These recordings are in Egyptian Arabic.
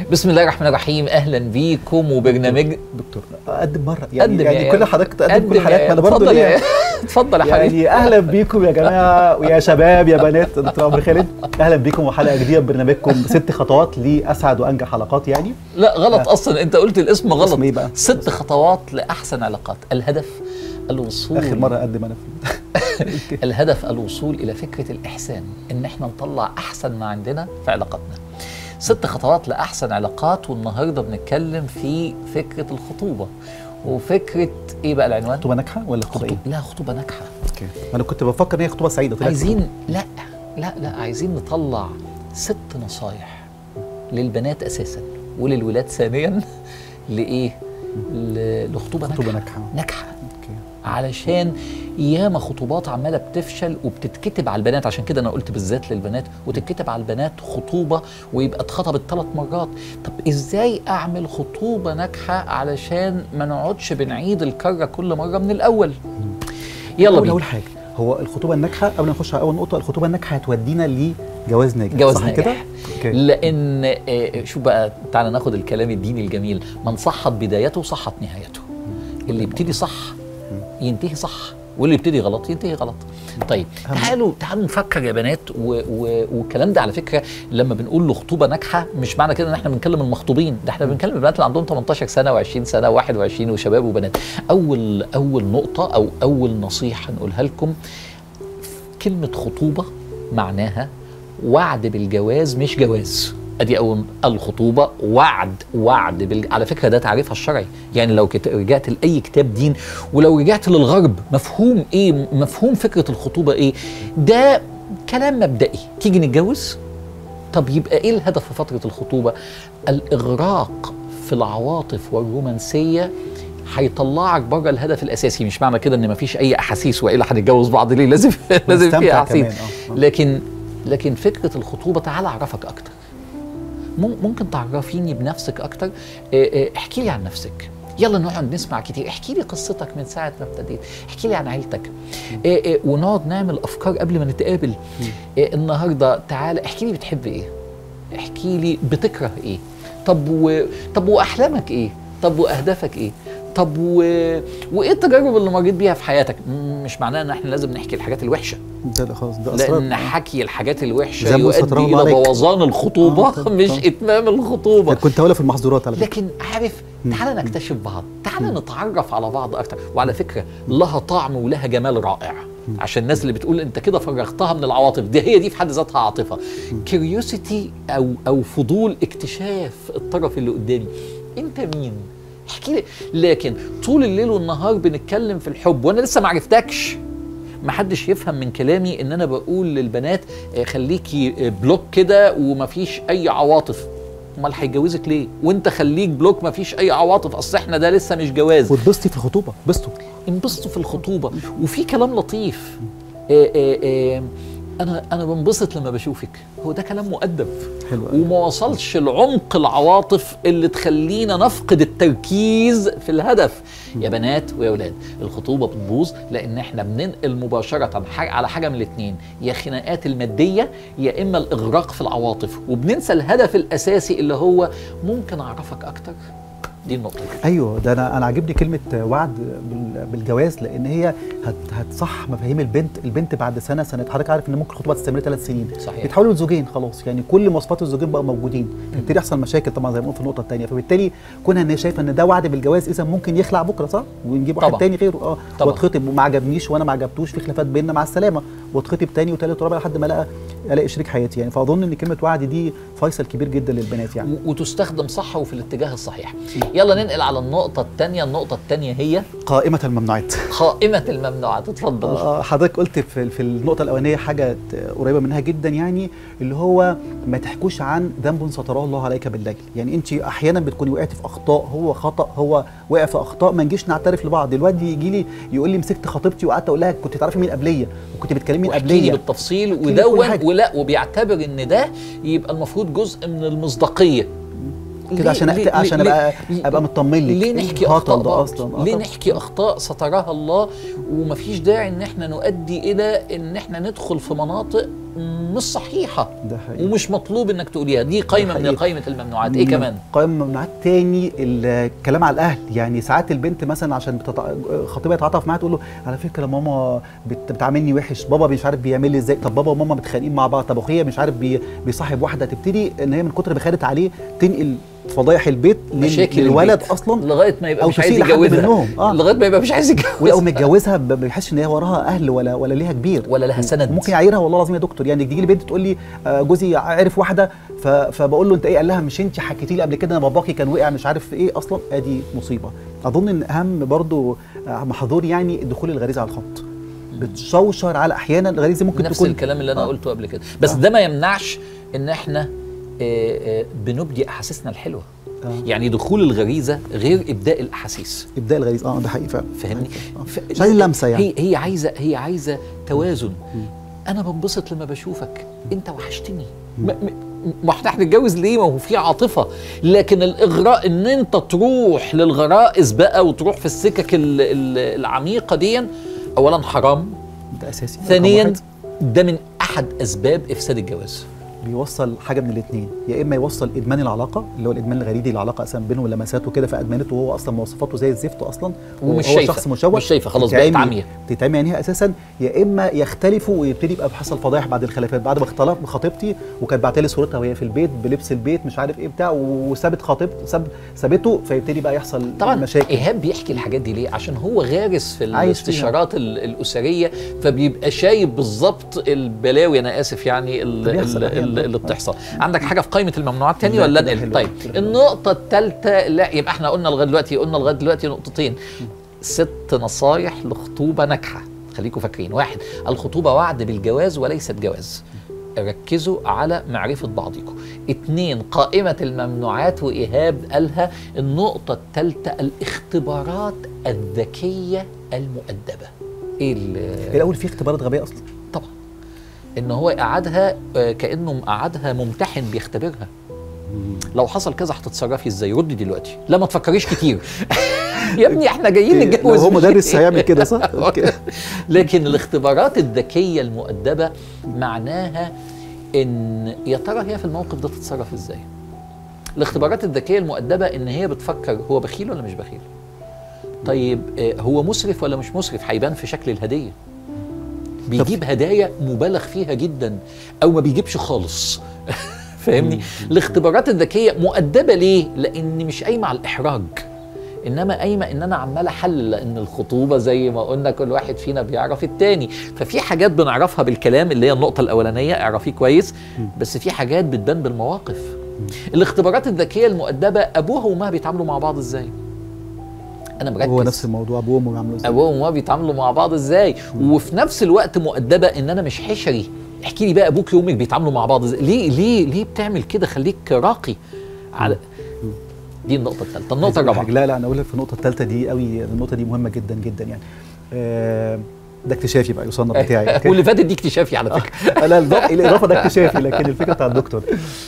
بسم الله الرحمن الرحيم اهلا بيكم وبرنامج دكتور اقدم مره يعني قدم يعني يا كل يا. حضرتك تقدم قدم كل حالات يا- ما انا برضه اتفضل يا- ليا اتفضل يا حبيبي يعني اهلا بيكم يا جماعه ويا شباب يا بنات دكتور عمرو خالد اهلا بيكم وحلقه جديده ببرنامجكم ست خطوات لاسعد وانجح حلقات يعني لا غلط اصلا انت قلت الاسم غلط اسم إيه بقى؟ ست خطوات لاحسن علاقات الهدف الوصول اخر مره اقدم انا في الهدف الوصول الى فكره الاحسان ان احنا نطلع احسن ما عندنا في علاقاتنا ست خطوات لاحسن علاقات والنهارده بنتكلم في فكره الخطوبه وفكره ايه بقى العنوان خطوبه ناجحه ولا خطوبه ايه؟ لا خطوبه ناجحه اوكي انا كنت بفكر ان هي خطوبه سعيده طلعت عايزين لا لا لا عايزين نطلع ست نصايح للبنات اساسا وللولاد ثانيا لايه ل- لخطوبه خطوبه ناجحه ناجحه ناجحه اوكي علشان ياما خطوبات عماله بتفشل وبتتكتب على البنات عشان كده انا قلت بالذات للبنات وتتكتب على البنات خطوبه ويبقى اتخطبت ثلاث مرات طب ازاي اعمل خطوبه ناجحه علشان ما نقعدش بنعيد الكره كل مره من الاول يلا اول بينا اول حاجه هو الخطوبه الناجحه قبل ما نخش على اول نقطه الخطوبه الناجحه هتودينا لجواز ناجح جواز صح ناجح. كده؟ اوكي لان آه، شوف بقى تعالى ناخد الكلام الديني الجميل من صحت بدايته صحت نهايته اللي يبتدي صح ينتهي صح واللي يبتدي غلط ينتهي غلط طيب أهم. تعالوا تعالوا نفكر يا بنات و- و- والكلام ده على فكره لما بنقول له خطوبه ناجحه مش معنى كده ان احنا بنكلم المخطوبين ده احنا بنكلم البنات اللي عندهم 18 سنه و20 سنه و21 وشباب وبنات اول اول نقطه او اول نصيحه نقولها لكم كلمة خطوبة معناها وعد بالجواز مش جواز ادي اول الخطوبه وعد وعد بال... على فكره ده تعريفها الشرعي يعني لو كت... رجعت لاي كتاب دين ولو رجعت للغرب مفهوم ايه مفهوم فكره الخطوبه ايه ده كلام مبدئي تيجي نتجوز طب يبقى ايه الهدف في فتره الخطوبه الاغراق في العواطف والرومانسيه هيطلعك بره الهدف الاساسي مش معنى كده ان مفيش اي احاسيس والا هنتجوز بعض ليه لازم لازم في ونستمتع احاسيس كمان، آه، آه. لكن لكن فكره الخطوبه تعال اعرفك اكتر مم- ممكن تعرفيني بنفسك اكتر آه، آه، احكي لي عن نفسك يلا نقعد نسمع كتير احكي لي قصتك من ساعه ما ابتديت احكي لي عن عيلتك آه، آه، ونقعد نعمل افكار قبل ما نتقابل آه، النهارده تعالى احكي لي بتحب ايه احكي لي بتكره ايه طب و... طب واحلامك ايه طب واهدافك ايه طب و... وايه التجارب اللي مريت بيها في حياتك م- مش معناه ان احنا لازم نحكي الحاجات الوحشه ده ده خلاص ده اسرار لان حكي الحاجات الوحشه زي ما ستره يؤدي الله الى عليك. بوظان الخطوبه آه، طبعاً، مش طبعاً. اتمام الخطوبه ده كنت هقولها في المحظورات على فكره لكن عارف تعالى نكتشف بعض تعالى نتعرف على بعض اكتر وعلى فكره لها طعم ولها جمال رائع عشان الناس اللي بتقول انت كده فرغتها من العواطف دي هي دي في حد ذاتها عاطفه كيوريوسيتي او او فضول اكتشاف الطرف اللي قدامي انت مين احكي لي لكن طول الليل والنهار بنتكلم في الحب وانا لسه ما عرفتكش ما حدش يفهم من كلامي ان انا بقول للبنات آه، خليكي آه، بلوك كده ومفيش اي عواطف امال هيتجوزك ليه وانت خليك بلوك مفيش اي عواطف اصل احنا ده لسه مش جواز وتبسطي في الخطوبه بسطوا انبسطوا في الخطوبه وفي كلام لطيف آه، آه، آه، انا انا بنبسط لما بشوفك هو ده كلام مؤدب حلو قوي. وما وصلش لعمق العواطف اللي تخلينا نفقد التركيز في الهدف يا بنات ويا ولاد الخطوبه بتبوظ لان احنا بننقل مباشره ح- على حاجه من الاثنين يا خناقات الماديه يا اما الاغراق في العواطف وبننسى الهدف الاساسي اللي هو ممكن اعرفك اكتر دي النقطه ايوه ده انا انا عاجبني كلمه وعد بال- بالجواز لان هي هت هتصح مفاهيم البنت البنت بعد سنه سنه حضرتك عارف ان ممكن الخطوبه تستمر ثلاث سنين صحيح. بيتحولوا لزوجين خلاص يعني كل مواصفات الزوجين بقوا موجودين يبتدي يحصل مشاكل طبعا زي ما قلنا في النقطه الثانيه فبالتالي كونها ان هي شايفه ان ده وعد بالجواز اذا ممكن يخلع بكره صح ونجيب واحد طبعا. تاني غيره اه طبعا. واتخطب وما عجبنيش وانا ما عجبتوش في خلافات بيننا مع السلامه واتخطب تاني وتالت ورابع لحد ما الاقي الاقي شريك حياتي يعني فاظن ان كلمه وعد دي فيصل كبير جدا للبنات يعني و- وتستخدم صح وفي الاتجاه الصحيح يلا ننقل على النقطه الثانيه النقطه الثانيه هي قائمه الممنوعات قائمه الممنوعات اتفضل آه، حضرتك قلت في في النقطة الأولانية حاجة ت- قريبة منها جدا يعني اللي هو ما تحكوش عن ذنب ستراه الله عليك بالليل، يعني أنت أحيانا بتكوني وقعتي في أخطاء هو خطأ هو وقع في أخطاء ما نجيش نعترف لبعض، الواد يجي لي يقول لي مسكت خطيبتي وقعدت أقول لها كنت تعرفي مين قبلية وكنت بتكلمي مين واحكي لي قبلية بالتفصيل احكي لي كل ودون حاجة. ولا وبيعتبر ان ده يبقى المفروض جزء من المصداقيه كده ليه- عشان ليه- أقت- عشان ليه- ابقى ليه- ابقى مطمن لك ليه نحكي هطل اخطاء ده بعض اصلا آه ليه طبعاً. نحكي اخطاء سترها الله ومفيش داعي ان احنا نؤدي الى ان احنا ندخل في مناطق مش صحيحه ده حقيقي ومش مطلوب انك تقوليها دي قائمه من حقيقي. قائمه الممنوعات ايه كمان قائمة ممنوعات تاني الكلام على الاهل يعني ساعات البنت مثلا عشان بتتع... خطيبها يتعاطف معاها تقول له على فكره ماما بت... بتعاملني وحش بابا مش عارف بيعمل لي ازاي طب بابا وماما متخانقين مع بعض طب اخويا مش عارف بي... بيصاحب واحده تبتدي ان هي من كتر ما خدت عليه تنقل فضايح البيت لل... مشاكل للولد البيت. اصلا لغايه ما يبقى أو مش عايز تسيء لحد يتجوزها منهم. آه. لغايه ما يبقى مش عايز ولو يتجوزها متجوزها ب- بيحسش ان هي وراها اهل ولا ولا ليها كبير ولا لها سند. ممكن يعايرها والله العظيم يا دكتور يعني تيجي لي بنت تقول لي آه، جوزي عرف واحده ف- فبقول له انت ايه قال لها مش انت حكيتي لي قبل كده ان باباكي كان وقع مش عارف في ايه اصلا ادي مصيبه اظن ان اهم برضو آه، محظور يعني دخول الغريزه على الخط بتشوشر على احيانا الغريزه ممكن نفس تكون الكلام اللي انا آه. قلته قبل كده بس آه. ده ما يمنعش ان احنا آه، آه، بنبدي احاسيسنا الحلوه آه. يعني دخول الغريزه غير ابداء الاحاسيس ابداء الغريزه اه ده حقيقي فعلا فاهمني آه. ف- مش عايز اللمسه يعني هي هي عايزه هي عايزه توازن انا بنبسط لما بشوفك انت وحشتني ما م- ما احنا هنتجوز ليه ما هو في عاطفه لكن الاغراء ان انت تروح للغرائز بقى وتروح في السكك ال- ال- العميقه دي اولا حرام ده اساسي رقم ثانيا واحد. ده من احد اسباب افساد الجواز بيوصل حاجه من الاثنين يا اما يوصل ادمان العلاقه اللي هو الادمان الغريزي العلاقه اصلا بينه ولمساته كده فادمنته وهو اصلا مواصفاته زي الزفت اصلا ومش وهو شايفة. شخص مشوه مش شايفة، خلاص بقت تتعمي- عمية. تتعمي عينيها اساسا يا اما يختلفوا ويبتدي يبقى بيحصل فضايح بعد الخلافات بعد ما اختلف بخطيبتي وكانت بعت لي صورتها وهي في البيت بلبس البيت مش عارف ايه بتاع وسابت خطيبته ساب سابته فيبتدي بقى يحصل طبعا مشاكل ايهاب بيحكي الحاجات دي ليه عشان هو غارس في عايش فيها. الاستشارات ال- الاسريه فبيبقى شايف بالظبط البلاوي انا اسف يعني ال- اللي بيحصل ال- أحياناً. ال- اللي بتحصل عندك حاجه في قائمه الممنوعات تاني لا، ولا كده ننقل حلو، طيب كده حلو. النقطه الثالثه لا يبقى احنا قلنا لغايه دلوقتي قلنا لغايه دلوقتي نقطتين ست نصايح لخطوبه ناجحه خليكم فاكرين واحد الخطوبه وعد بالجواز وليست جواز ركزوا على معرفة بعضكم اتنين قائمة الممنوعات وإيهاب قالها النقطة الثالثة الاختبارات الذكية المؤدبة ايه ال- الاول في اختبارات غبيه اصلا طبعا ان هو يقعدها آه، كانه مقعدها ممتحن بيختبرها لو حصل كذا هتتصرفي ازاي ردي دلوقتي لا ما تفكريش كتير يا ابني احنا جايين لو نتجوز هو مش- مدرس هيعمل كده صح؟ أوكي. لكن الاختبارات الذكيه المؤدبه معناها ان يا ترى هي في الموقف ده تتصرف ازاي الاختبارات الذكيه المؤدبه ان هي بتفكر هو بخيل ولا مش بخيل طيب آه، هو مسرف ولا مش مسرف هيبان في شكل الهديه بيجيب هدايا مبالغ فيها جدا او ما بيجيبش خالص فاهمني الاختبارات الذكيه مؤدبه ليه لان مش قايمه على الاحراج انما قايمه ان انا عمال احلل لان الخطوبه زي ما قلنا كل واحد فينا بيعرف التاني ففي حاجات بنعرفها بالكلام اللي هي النقطه الاولانيه اعرفيه كويس بس في حاجات بتبان بالمواقف الاختبارات الذكيه المؤدبه ابوها وامها بيتعاملوا مع بعض ازاي انا مركز هو نفس الموضوع ابوه وامه بيعملوا ازاي ابوهم وامها بيتعاملوا مع بعض ازاي وفي نفس الوقت مؤدبه ان انا مش حشري احكي لي بقى ابوك وامك بيتعاملوا مع بعض ازاي ليه ليه ليه بتعمل كده خليك راقي على دي النقطه الثالثه النقطه عايز أقول الرابعه حاجة. لا لا انا اقول لك في النقطه الثالثه دي قوي النقطه دي مهمه جدا جدا يعني آه، ده اكتشافي بقى يوصلنا بتاعي واللي فاتت دي اكتشافي على فكره لا الض- الاضافه ده اكتشافي لكن الفكره بتاع الدكتور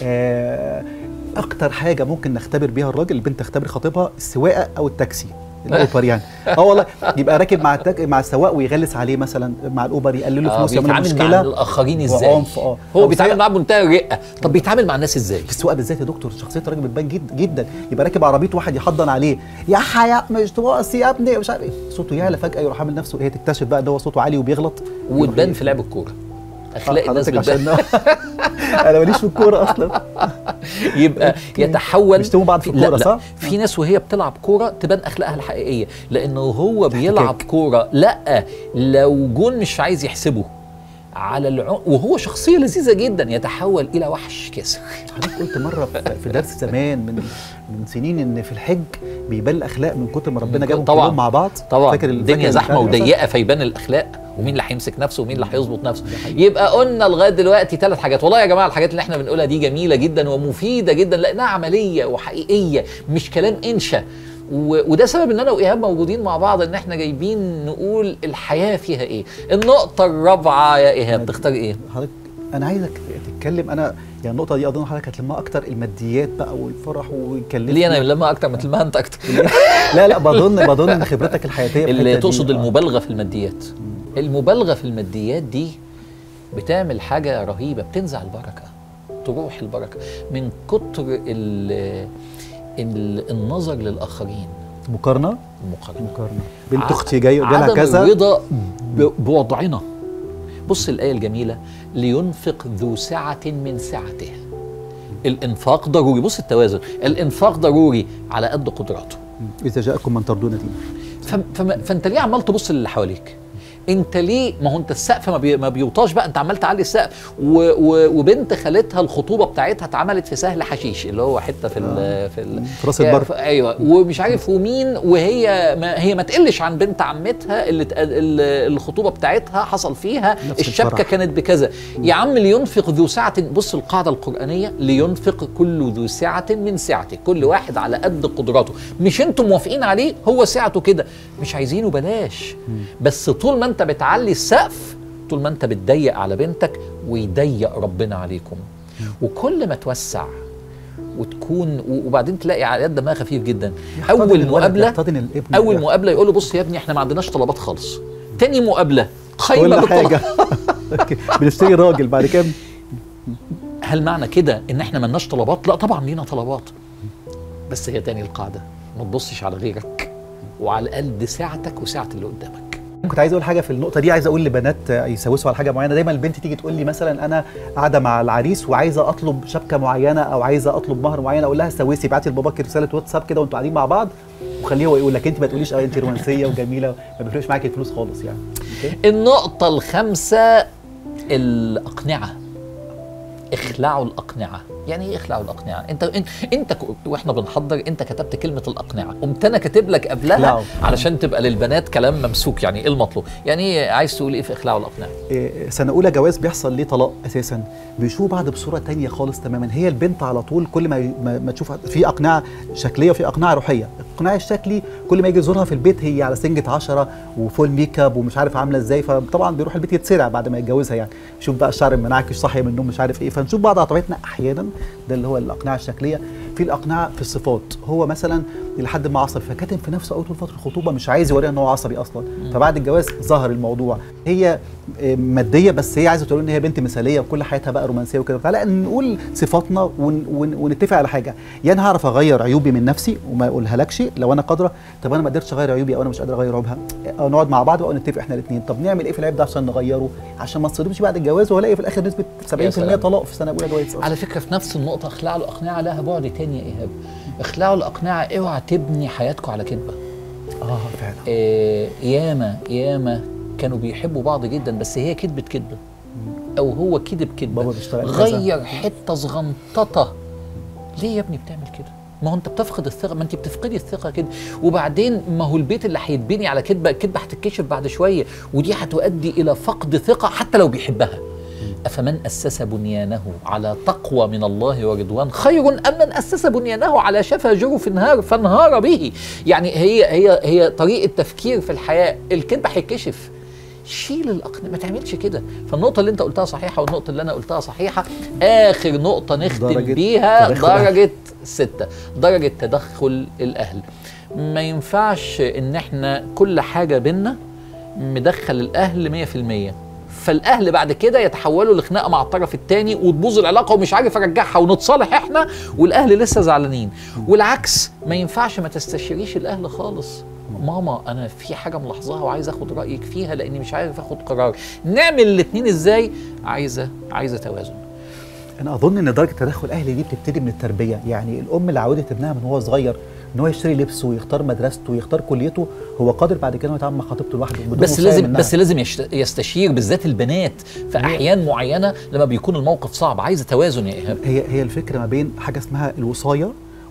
آه، اكتر حاجه ممكن نختبر بيها الراجل البنت تختبر خطيبها السواقه او التاكسي الاوبر يعني اه والله يبقى راكب مع التك... مع السواق ويغلس عليه مثلا مع الاوبر يقلل له آه فلوس يعمل له بيتعامل مع مشكله الاخرين ازاي وعنف اه هو أو بيتعامل سواق- معاه بمنتهى الرقه طب بيتعامل مع الناس ازاي في السواقه بالذات يا دكتور شخصيه الراجل بتبان جد جدا يبقى راكب عربيه واحد يحضن عليه يا حيا مش تبقص يا ابني مش عارف ايه صوته يعلى فجاه يروح عامل نفسه هي تكتشف بقى ان هو صوته عالي وبيغلط وتبان في لعب الكوره اخلاق الناس حضرتك بتبان عشان انا ماليش في الكوره اصلا يبقى يتحول بيشتموا بعض في لا الكورة، لا صح؟ في ناس وهي بتلعب كوره تبان اخلاقها الحقيقيه لانه هو بيلعب كوره لا لو جون مش عايز يحسبه على العم وهو شخصيه لذيذه جدا يتحول الى وحش كاسر حضرتك قلت مره في- في درس زمان من من سنين ان في الحج بيبان الاخلاق من كتر ما ربنا جابهم طبعاً. كلهم مع بعض طبعا فاكر ال- الدنيا فاكر زحمه البتاع ده؟ وضيقه فيبان الاخلاق ومين اللي هيمسك نفسه ومين اللي هيظبط نفسه يبقى قلنا لغايه دلوقتي ثلاث حاجات والله يا جماعه الحاجات اللي احنا بنقولها دي جميله جدا ومفيده جدا لانها عمليه وحقيقيه مش كلام انشا و... وده سبب ان انا وايهاب موجودين مع بعض ان احنا جايبين نقول الحياه فيها ايه النقطه الرابعه يا ايهاب تختار ايه حضرتك انا عايزك تتكلم انا يعني النقطه دي اظن حضرتك هتلمها اكتر الماديات بقى والفرح ويكلمني ليه انا لما اكتر ما تلمها انت اكتر لا لا بظن بظن ان خبرتك الحياتيه في اللي الحتة دي- تقصد آه. المبالغه في الماديات المبالغه في الماديات دي بتعمل حاجه رهيبه بتنزع البركه تروح البركه من كتر ال ال النظر للاخرين مقارنه المقارنه مقارنه بنت ع- اختي جايه جالها عدم كذا الرضا ب- بوضعنا بص الآية الجميلة لينفق ذو سعة من سعته الإنفاق ضروري بص التوازن الإنفاق ضروري على قد قدراته اذا جاءكم من ترضون دينه فم- فم- فانت ليه عمال تبص للي حواليك انت ليه ما هو انت السقف ما, بي ما بيوطاش بقى انت عمال تعلي السقف و و وبنت خالتها الخطوبه بتاعتها اتعملت في سهل حشيش اللي هو حته في ال في ال في راس البر. ايوه ومش عارف ومين وهي ما هي ما تقلش عن بنت عمتها اللي اتق- ال- الخطوبه بتاعتها حصل فيها نفس الشبكه الفرح. كانت بكذا يا عم لينفق ذو سعه بص القاعده القرانيه لينفق كل ذو سعه من سعته كل واحد على قد قدراته مش انتم موافقين عليه هو سعته كده مش عايزينه بلاش بس طول ما انت بتعلي السقف طول ما انت بتضيق على بنتك ويضيق ربنا عليكم وكل ما توسع وتكون و- وبعدين تلاقي عائلات دمها خفيف جدا يحتضن اول الولد، مقابله يحتضن الابن اول يحتضن مقابله يقول له بص يا ابني احنا ما عندناش طلبات خالص تاني مقابله كل قايمه حاجه بالطلب بنشتري راجل بعد كده هل معنى كده ان احنا ملناش طلبات لا طبعا لينا طلبات بس هي تاني القاعده ما تبصش على غيرك وعلى قد ساعتك وساعه اللي قدامك كنت عايز اقول حاجه في النقطه دي عايز اقول لبنات يسوسوا على حاجه معينه دايما البنت تيجي تقول لي مثلا انا قاعده مع العريس وعايزه اطلب شبكه معينه او عايزه اطلب مهر معين اقول لها سوسي ابعتي لباباك رساله واتساب كده وانتوا قاعدين مع بعض وخليه هو يقول لك انت ما تقوليش اه انت رومانسيه وجميله ما بيفرقش معاكي الفلوس خالص يعني أوكي؟ النقطه الخامسه الاقنعه اخلعوا الاقنعه يعني ايه اخلعوا الاقنعه انت انت, انت ك- واحنا بنحضر انت كتبت كلمه الاقنعه قمت انا كاتب لك قبلها اخلعوا. علشان تبقى للبنات كلام ممسوك يعني ايه المطلوب يعني إيه عايز تقول ايه في اخلاعوا الاقنعه إيه، سنه اولى جواز بيحصل ليه طلاق اساسا بيشوفوا بعض بصوره تانية خالص تماما هي البنت على طول كل ما ما, ما تشوف في اقنعه شكليه وفي اقنعه روحيه الاقناع الشكلي كل ما يجي يزورها في البيت هي على سنجة عشرة وفول ميك اب ومش عارف عامله ازاي فطبعا بيروح البيت يتسرع بعد ما يتجوزها يعني شوف بقى الشعر المنعكش صاحيه من النوم مش عارف ايه فنشوف بعض على طبيعتنا احيانا ده اللي هو الاقنعه الشكليه في الاقنعه في الصفات هو مثلا لحد ما عصبي فكاتم في نفسه اول فتره الخطوبه مش عايز يوريها ان هو عصبي اصلا فبعد الجواز ظهر الموضوع هي آه، ماديه بس هي عايزه تقول ان هي بنت مثاليه وكل حياتها بقى رومانسيه وكده تعالى نقول صفاتنا ون ون ونتفق على حاجه يا انا هعرف اغير عيوبي من نفسي وما اقولها لكش لو انا قادره طب انا ما قدرتش اغير عيوبي او انا مش قادر اغير عيوبها أو نقعد مع بعض بقى ونتفق احنا الاثنين طب نعمل ايه في العيب ده عشان نغيره عشان ما تصدمش بعد الجواز والاقي في الاخر نسبه 70% سلام. طلاق في سنه اولى جواز على فكره في نفس النقطه اخلعوا الاقنعه لها بعد تاني يا ايهاب اخلعوا الاقنعه اوعى تبني حياتكم على كذبه اه فعلا آه ياما ياما كانوا بيحبوا بعض جدا بس هي كذبت كذبه او هو كذب كذبه بابا بيشتغل كذا. غير حته صغنططه ليه يا ابني بتعمل كده ما هو انت بتفقد الثقه ما انت بتفقدي الثقه كده وبعدين ما هو البيت اللي هيتبني على كذبه الكذبه هتتكشف بعد شويه ودي هتؤدي الى فقد ثقه حتى لو بيحبها أفمن أسس بنيانه على تقوى من الله ورضوان خير أم من أسس بنيانه على شفا جرف نهار فانهار به يعني هي هي هي طريقة تفكير في الحياة الكذب هيكشف شيل الأقنعة ما تعملش كده فالنقطة اللي أنت قلتها صحيحة والنقطة اللي أنا قلتها صحيحة آخر نقطة نختم درجة بيها تدخل الأهل. درجة ستة درجة تدخل الأهل ما ينفعش إن إحنا كل حاجة بينا مدخل الأهل 100% فالاهل بعد كده يتحولوا لخناقه مع الطرف الثاني وتبوظ العلاقه ومش عارف ارجعها ونتصالح احنا والاهل لسه زعلانين والعكس ما ينفعش ما تستشيريش الاهل خالص ماما انا في حاجه ملاحظاها وعايز اخد رايك فيها لاني مش عارف اخد قرار نعمل الاثنين ازاي عايزه عايزه توازن انا اظن ان درجه تدخل الاهل دي بتبتدي من التربيه يعني الام اللي عودت ابنها من هو صغير ان هو يشتري لبسه ويختار مدرسته ويختار كليته هو قادر بعد كده انه يتعامل مع خطيبته لوحده بدون بس مساعدة لازم منها. بس لازم يشت- يستشير بالذات البنات في احيان معينه لما بيكون الموقف صعب عايزه توازن يا ايهاب هي هي الفكره ما بين حاجه اسمها الوصايه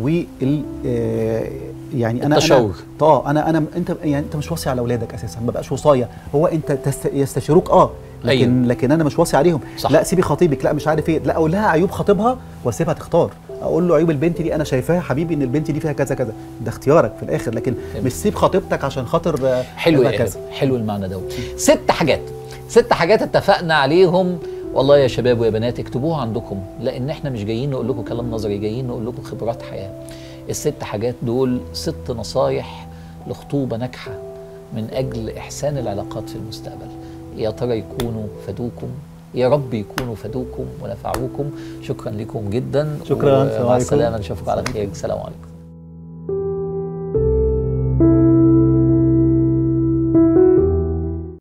وال آه، يعني انا التشاور. انا اه انا انا انت يعني انت مش واصي على اولادك اساسا ما بقاش وصايه هو انت تست يستشيروك اه لكن أيوه. أيوه. لكن انا مش واصي عليهم صح. لا سيبي خطيبك لا مش عارف ايه لا اقول لها عيوب خطيبها واسيبها تختار اقول له عيوب البنت دي انا شايفاها حبيبي ان البنت دي فيها كذا كذا ده اختيارك في الاخر لكن فهمت. مش سيب خطيبتك عشان خاطر آه، حلو يا كذا إيهاب حلو المعنى ده ست حاجات ست حاجات اتفقنا عليهم والله يا شباب ويا بنات اكتبوها عندكم لان احنا مش جايين نقول لكم كلام نظري جايين نقول لكم خبرات حياه الست حاجات دول ست نصايح لخطوبه ناجحه من اجل احسان العلاقات في المستقبل يا ترى يكونوا فادوكم يا رب يكونوا فادوكم ونفعوكم شكرا لكم جدا شكراً، السلام ومع عليكم. السلامه نشوفكم على خير السلام عليكم